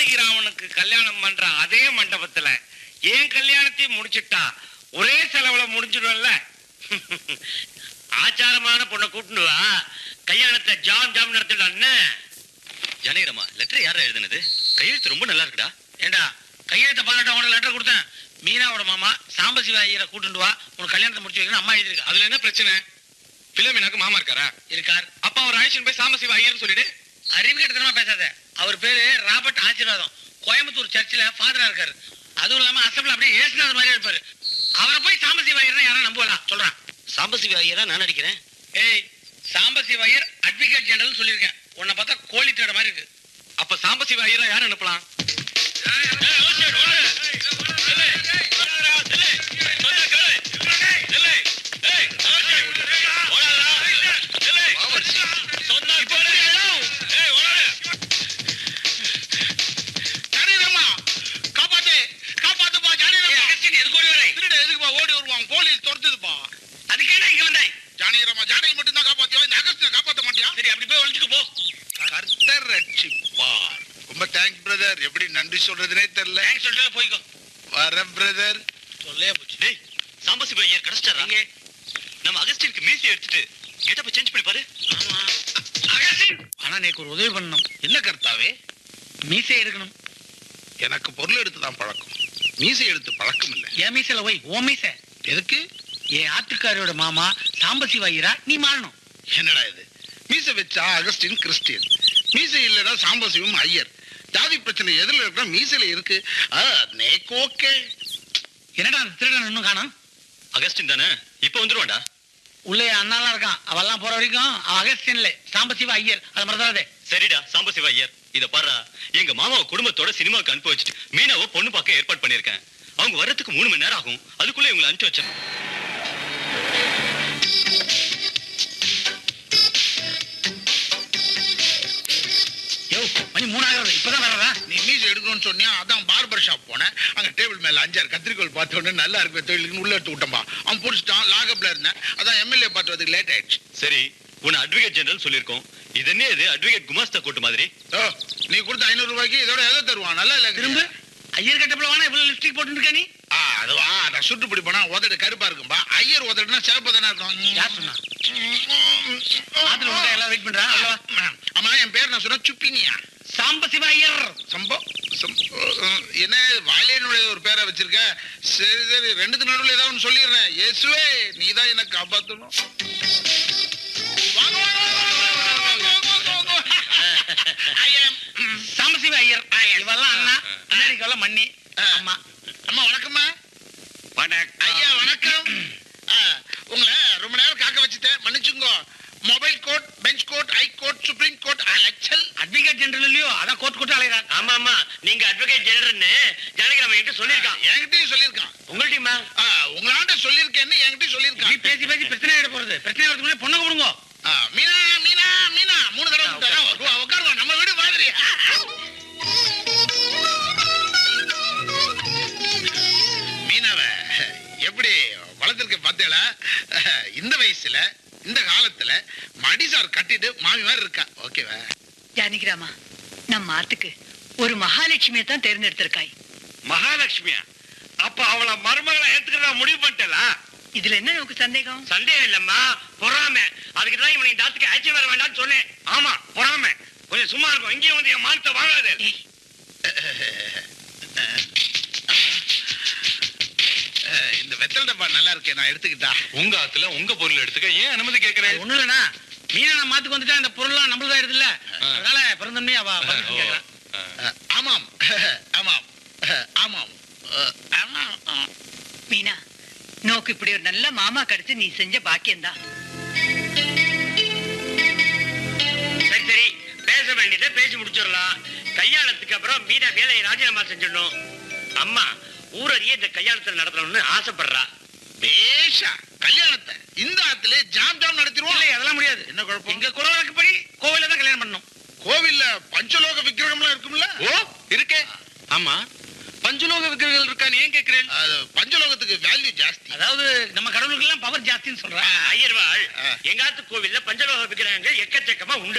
ஜானகி ராமனுக்கு கல்யாணம் பண்ற அதே மண்டபத்துல ஏன் கல்யாணத்தையும் முடிச்சிட்டா ஒரே செலவுல முடிஞ்சிடும்ல ஆச்சாரமான பொண்ணை கூட்டிட்டு வா கல்யாணத்தை ஜாம் ஜாம் நடத்திடலான்னு ஜானகிராமா லெட்டர் யாரா எழுதுனது கையெழுத்து ரொம்ப நல்லா இருக்குடா ஏண்டா கையெழுத்த பாராட்ட உனக்கு லெட்டர் கொடுத்தேன் மீனாவோட மாமா சாம்பசிவ ஐயரை கூட்டிட்டு வா உனக்கு கல்யாணத்தை முடிச்சு வைக்கணும் அம்மா எழுதிருக்கா அதுல என்ன பிரச்சனை பிலோமினாக்கு மாமா இருக்காரா இருக்கார் அப்ப அவர் ஆயிஷன் போய் சாம்பசிவ ஐயர்னு சொல்லிட்டு அறிவு கட்டத்தனமா பேசாத அவர் பேரு ராபர்ட் ஆசீர்வாதம் கோயம்புத்தூர் சர்ச்சில் ஃபாதரா இருக்காரு அதுவும் இல்லாம அசம்பிள் அப்படியே ஏசுநாதர் மாதிரியே இருப்பாரு அவரை போய் சாம்பசிவ ஐயர் யாரும் நம்பலாம் சொல்றான் சாம்பசிவ ஐயரா நான் நடிக்கிறேன் ஏய் சாம்பசிவ ஐயர் அட்வொகேட் ஜெனரல் சொல்லியிருக்கேன் உன்னை பார்த்தா கோழி தேட மாதிரி இருக்கு அப்ப சாம்பசிவ ஐயரா யார் அனுப்பலாம் ஜானகிராமா காப்பாத்து காப்பாத்துப்பா ஜானகிராமா எதுக்கு ஓடி வரை திருட எதுக்குப்பா ஓடி வருவான் போலீஸ் துரத்துதுப்பா அதுக்கு என்ன இங்க வந்தாய் ஜானகிராமா ஜானகி மட்டும் தான் காப்பாத்தியா இந்த அகஸ்ட காப்பாத்த மாட்டியா சரி அப்படி போய் ஒழிச்சுக்கு போ கர்த்தர் ரட்சிப்பார் ரொம்ப தேங்க்ஸ் பிரதர் எப்படி நன்றி சொல்றதுனே தெரியல தேங்க்ஸ் சொல்லிட்டு போய்க்கோ வர பிரதர் சொல்லே போச்சு டேய் சாம்பசிவ ஐயர் கிடைச்சிட்டாரா எங்கே? நம்ம அகஸ்டினுக்கு மீசி எடுத்துட்டு கெட்டப்ப சேஞ்ச் பண்ணி பாரு ஆமா அகஸ்டின் ஆனா நேக்கு ஒரு உதவி பண்ணணும் என்ன கர்த்தாவே மீசை எடுக்கணும் எனக்கு பொருள் எடுத்து தான் பழக்கம் மீசை எடுத்து பழக்கம் இல்லை என் மீசையில போய் ஓ மீசை எதுக்கு என் ஆத்துக்காரியோட மாமா சாம்பசிவ ஐயரா நீ மாறணும் என்னடா இது மீசை வச்சா அகஸ்டின் கிறிஸ்டியன் மீசை இல்லைன்னா சாம்பசிவம் ஐயர் ஜாதி பிரச்சனை எதுல இருக்கா மீசையில இருக்கு ஆ, நேக்கு ஓகே என்னடா அந்த திருடன் இன்னும் காணோம் அகஸ்டின் தானே இப்ப வந்துருவான்டா உள்ளே அண்ணாலாம் இருக்கான் அவெல்லாம் போற வரைக்கும் அவன் அகஸ்டின்ல சாம்பசிவ ஐயர் அதை மறந்துடாதே சரிடா சாம்பசிவ ஐயர் இத பாரு எங்க மாமாவை குடும்பத்தோட சினிமாவுக்கு அனுப்பி வச்சுட்டு மீனாவை பொண்ணு பார்க்க ஏற்பாடு பண்ணிருக்கேன் அவங்க வர்றதுக்கு மூணு மணி நேரம் ஆகும் அதுக்குள்ள இவங்களை அனுப்பிச்சு வச்சேன் யோ மணி மூணாவது இப்பதான் வர்றதா நீ மீசை எடுக்கணும்னு சொன்னியா அதான் பார்பர் ஷாப் போனேன் அங்க டேபிள் மேல அஞ்சாறு கத்திரிக்கோள் பார்த்த உடனே நல்லா இருக்கு தொழிலுக்கு உள்ள எடுத்து விட்டம்பா அவன் பிடிச்சிட்டான் லாகப்ல இருந்தேன் அதான் எம்எல்ஏ பார்த்து வரதுக்கு லேட் ஆயிடுச்சு சரி உன்னை அட்வொகேட் ஜெனரல் சொல்லிருக்கோம் இது என்ன இது அட்வொகேட் குமாஸ்தா கூட்டு மாதிரி ஓ நீ கொடுத்த ஐநூறு ரூபாய்க்கு இதோட எதை தருவான் நல்லா இல்ல திரும்ப ஐயர் கட்டப்பல வேணா இவ்வளவு லிப்ஸ்டிக் போட்டு இருக்க நீ ஆ அதுவா நான் சுட்டு பிடி போனா உதடு கருப்பா இருக்கும்பா ஐயர் உதடுனா சிறப்பு தானே யார் சொன்னா இருக்கும் ஆத்துல உங்க எல்லாம் வெயிட் பண்றா அல்லவா? ஆமா என் பேர் நான் சொன்ன சுப்பினியா சாம்பசிவ ஐயர் சம்போ சம்போ, அஹ், என்ன வாயிலேனுடைய ஒரு பேரை வச்சிருக்க சரி சரி ரெண்டுத்து நடுவில் ஏதாவது ஒன்று சொல்லிடுறேன் இயேசுவே நீ தான் என்ன காப்பாற்றணும் வாங்க, வாங்க, வாங்க, வாங்க, வாங்க, வாங்க, வாங்க, வாங்க. I am, ம், சாம்பசிவ ஐயர் இவெல்லாம் அண்ணா பின்னாடி எல்லாம் மண்ணி அம்மா அம்மா வணக்கம்மா ஐயா வணக்கம் ஆ, உங்களை ரொம்ப நேரம் காக்க வச்சுட்டேன் மன்னிச்சுங்கோ mobile court bench court high court supreme court அலெக்சல் அட்வொகேட் ஜெனரல் இல்லையோ அதான் கோர்ட் கோர்ட் அலைகிறான் ஆமா ஆமா நீங்க அட்வொகேட் ஜெனரல்னு ஜானகிராமன் என்கிட்ட சொல்லிருக்கான் என்கிட்டயும் சொல்லியிருக்கான் உங்கள்ட்டயுமா ஆ, உங்களாண்ட சொல்லியிருக்கேன்னு என்கிட்டயும் நீ சொல்லியிருக்கான் பேசி பேசி பிரச்சனை ஆயிட போறது பிரச்சனை வரதுக்கு முன்னாடி பொண்ணை கொடுங்க ஆ, மீனா மீனா மீனா மூணு தடவை கூப்பிட்டாரா? உட்கா- உட்காருங்க நம்ம வீடு மாதிரி மீனாவ எப்படி வளர்த்திருக்க பார்த்தேளா இந்த வயசுல இந்த காலத்துல மடிசார் கட்டிட்டு மாமி மாதிரி இருக்கா ஓகேவா ஜானகிராமா நம்ம ஆத்துக்கு ஒரு மகாலட்சுமியை தான் தேர்ந்தெடுத்திருக்காய் மகாலட்சுமியா அப்ப அவள மருமகளை ஏத்துக்கிறதா முடிவு பண்ணிட்டலா இதுல என்ன நமக்கு சந்தேகம் சந்தேகம் இல்லம்மா பொறாம அதுக்கு தான் இவனை இந்த ஆத்துக்கு அழைச்சி வர வேண்டாம்னு சொன்னேன் ஆமா பொறாம கொஞ்சம் சும்மா இருக்கும் இங்கேயும் வந்து என் மானத்தை வாங்காது ஏய், அஹ், இந்த வெத்தல் டப்பா நல்லா இருக்கே நான் எடுத்துக்கிட்டா உங்க ஆத்துல உங்க பொருள் எடுத்துக்க ஏன் அனுமதி கேக்குறேன் ஒண்ணு இல்லனா மீனா நான் மாத்துக்கு வந்துட்டா இந்த பொருள்லாம் நம்மளதா ஆயிடுதுல்ல அதனால பிறந்தமே அவ permission கேக்குறா. அஹ், ஆமாம் ஆமாம் அஹ், ஆமாம் அஹ், ஆமாம் ஆ. மீனா நோக்கு இப்படி ஒரு நல்ல மாமா கிடைச்சு நீ செஞ்ச பாக்கியம்தான் சரி சரி பேச வேண்டியதை பேசி முடிச்சிடலாம் கல்யாணத்துக்கு அப்புறம் மீனா வேலையை ராஜினாமா செஞ்சிடணும் அம்மா ஊரறிய இந்த கல்யாணத்தை நடத்தணும்னு ஆசைப்படுறா பேஷா கல்யாணத்தை இந்த ஆத்துல ஜாம் ஜாம் நடத்திடுவோம் இல்லை அதெல்லாம் முடியாது என்ன குழப்பம் எங்க குலவழக்கப்படி கோவில தான் கல்யாணம் பண்ணணும் கோவில்ல பஞ்சலோக விக்கிரகம்லாம் இருக்கும்ல ஓ இருக்கே ஆமா பஞ்சலோக விக்கிரகங்கள் இருக்கான்னு ஏன் கேக்குறேன் அது பஞ்சலோகத்துக்கு வேல்யூ ஜாஸ்தி அதாவது நம்ம கடவுளுக்கு எல்லாம் பவர் ஜாஸ்தின்னு சொல்றா ஐயர்வாள் எங்காத்து கோவில்ல பஞ்சலோக விக்கிரகங்கள் எக்கச்சக்கமா உண்டு